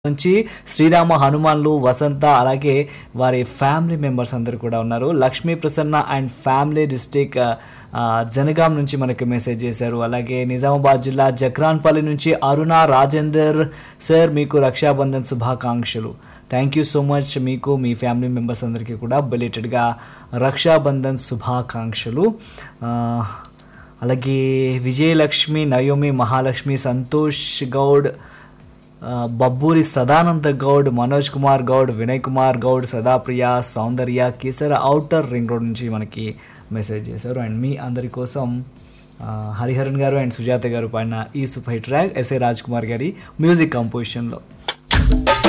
నుంచి శ్రీరామ హనుమాన్లు వసంత అలాగే వారి ఫ్యామిలీ మెంబర్స్ అందరూ కూడా ఉన్నారు Lakshmi Prasanna and family district Jangaon నుంచి మనకి మెసేజ్ చేశారు అలాగే నిజామాబాద్ జిల్లా జక్రాన్పల్లి నుంచి అరుణ రాజేందర్ సార్ మీకు రక్షాబంధన్ శుభాకాంక్షలు థ్యాంక్ యూ సో మచ్ మీకు మీ ఫ్యామిలీ మెంబర్స్ అందరికీ కూడా బిలేటెడ్గా రక్షాబంధన్ శుభాకాంక్షలు ఆ, అలాగే విజయలక్ష్మి నయోమి మహాలక్ష్మి సంతోష్ గౌడ్ ఆ, Babburi Sadananda Goud Manoj Kumar Goud Vinay Kumar Goud Sadapriya Soundarya Kesara outer ring road నుంచి మనకి మెసేజ్ చేశారు అండ్ మీ అందరి కోసం ఆ, హరిహరన్ గారు అండ్ సుజాత గారు పాడిన ఈ super hit track S A Raj Kumar గారి మ్యూజిక్ కంపోజిషన్లో